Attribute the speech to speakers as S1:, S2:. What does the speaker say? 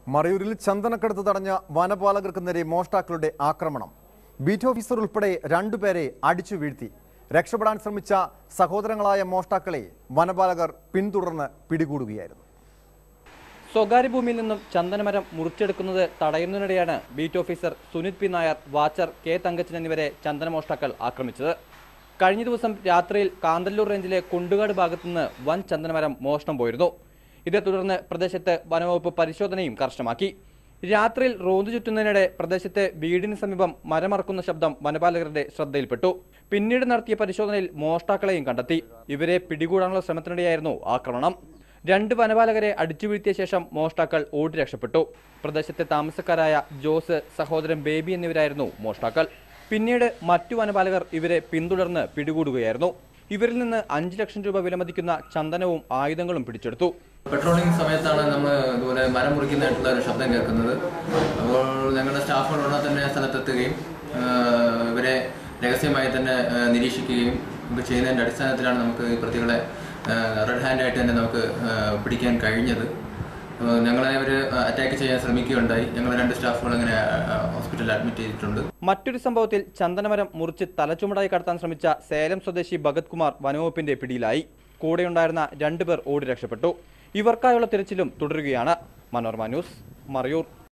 S1: മറയൂരിൽ ചന്ദനക്കടത്ത് തടഞ്ഞ വനപാലകർക്ക് നേരെ മോഷ്ടാക്കളുടെ ആക്രമണം ബീറ്റ് ഓഫീസർ ഉൾപ്പെടെ രണ്ടുപേരെ അടിച്ചു വീഴ്ത്തി രക്ഷപ്പെടാൻ ശ്രമിച്ച സഹോദരങ്ങളായ മോഷ്ടാക്കളെ വനപാലകർ പിന്തുടർന്ന് പിടികൂടുകയായിരുന്നു
S2: സ്വകാര്യ ഭൂമിയിൽ നിന്നും ചന്ദനമരം മുറിച്ചെടുക്കുന്നത് തടയുന്നതിനിടെയാണ് beat officer Sunith P Nair watcher K Thankachan എന്നിവരെ ചന്ദനമോഷ്ടാക്കൾ ആക്രമിച്ചത് കഴിഞ്ഞ ദിവസം രാത്രിയിൽ കാന്തല്ലൂർ റേഞ്ചിലെ കുണ്ടുകാട് ഭാഗത്തുനിന്ന് വൻ ചന്ദനമരം മോഷണം പോയിരുന്നു ഇതേ തുടർന്ന് പ്രദേശത്ത് വനവകുപ്പ് പരിശോധനയും കർശനമാക്കി രാത്രിയിൽ റോന്തു ചുറ്റുന്നതിനിടെ പ്രദേശത്തെ വീടിന് സമീപം മരമറക്കുന്ന ശബ്ദം വനപാലകരുടെ ശ്രദ്ധയിൽപ്പെട്ടു പിന്നീട് നടത്തിയ പരിശോധനയിൽ മോഷ്ടാക്കളെയും കണ്ടെത്തി ഇവരെ പിടികൂടാനുള്ള ശ്രമത്തിനിടെയായിരുന്നു ആക്രമണം രണ്ട് വനപാലകരെ അടിച്ചു വീഴ്ത്തിയ ശേഷം മോഷ്ടാക്കൾ ഓടി രക്ഷപ്പെട്ടു പ്രദേശത്തെ താമസക്കാരായ ജോസ് സഹോദരൻ ബേബി എന്നിവരായിരുന്നു മോഷ്ടാക്കൾ പിന്നീട് മറ്റു വനപാലകർ ഇവരെ പിന്തുടർന്ന് പിടികൂടുകയായിരുന്നു ഇവരിൽ നിന്ന് അഞ്ച് ലക്ഷം രൂപ വിലമതിക്കുന്ന ചന്ദനവും ആയുധങ്ങളും പിടിച്ചെടുത്തു
S3: പെട്രോളിംഗ് സമയത്താണ് നമ്മൾ ഇതുപോലെ മരം മുറിക്കുന്നതായിട്ടുള്ള ഒരു ശബ്ദം കേൾക്കുന്നത് അപ്പോൾ ഞങ്ങളുടെ സ്റ്റാഫുകൾ ഉടനെ തന്നെ സ്ഥലത്തെത്തുകയും ആ, ഇവരെ രഹസ്യമായി തന്നെ ആ, നിരീക്ഷിക്കുകയും ഒക്കെ ചെയ്യുന്നതിൻ്റെ അടിസ്ഥാനത്തിലാണ് നമുക്ക് ഈ പ്രതികളെ റെഡ് ഹാൻഡായിട്ട് തന്നെ നമുക്ക് ആ, പിടിക്കാൻ കഴിഞ്ഞത് ആ, ഞങ്ങളെ അവർ അറ്റാക്ക് ചെയ്യാൻ ശ്രമിക്കുകയുണ്ടായി ഞങ്ങൾ രണ്ട് സ്റ്റാഫുകൾ അങ്ങനെ ആ, ഹോസ്പിറ്റലിൽ അഡ്മിറ്റ് ചെയ്തിട്ടുണ്ട്
S2: മറ്റൊരു സംഭവത്തിൽ ചന്ദനമരം മുറിച്ച് തലച്ചുമടായി കടത്താൻ ശ്രമിച്ച സേലം സ്വദേശി ഭഗത് കുമാർ വനവകുപ്പിന്റെ പിടിയിലായി കൂടെയുണ്ടായിരുന്ന രണ്ടുപേർ ഓടി രക്ഷപ്പെട്ടു ഇവർക്കായുള്ള തിരച്ചിലും തുടരുകയാണ് മനോരമ ന്യൂസ് മറയൂർ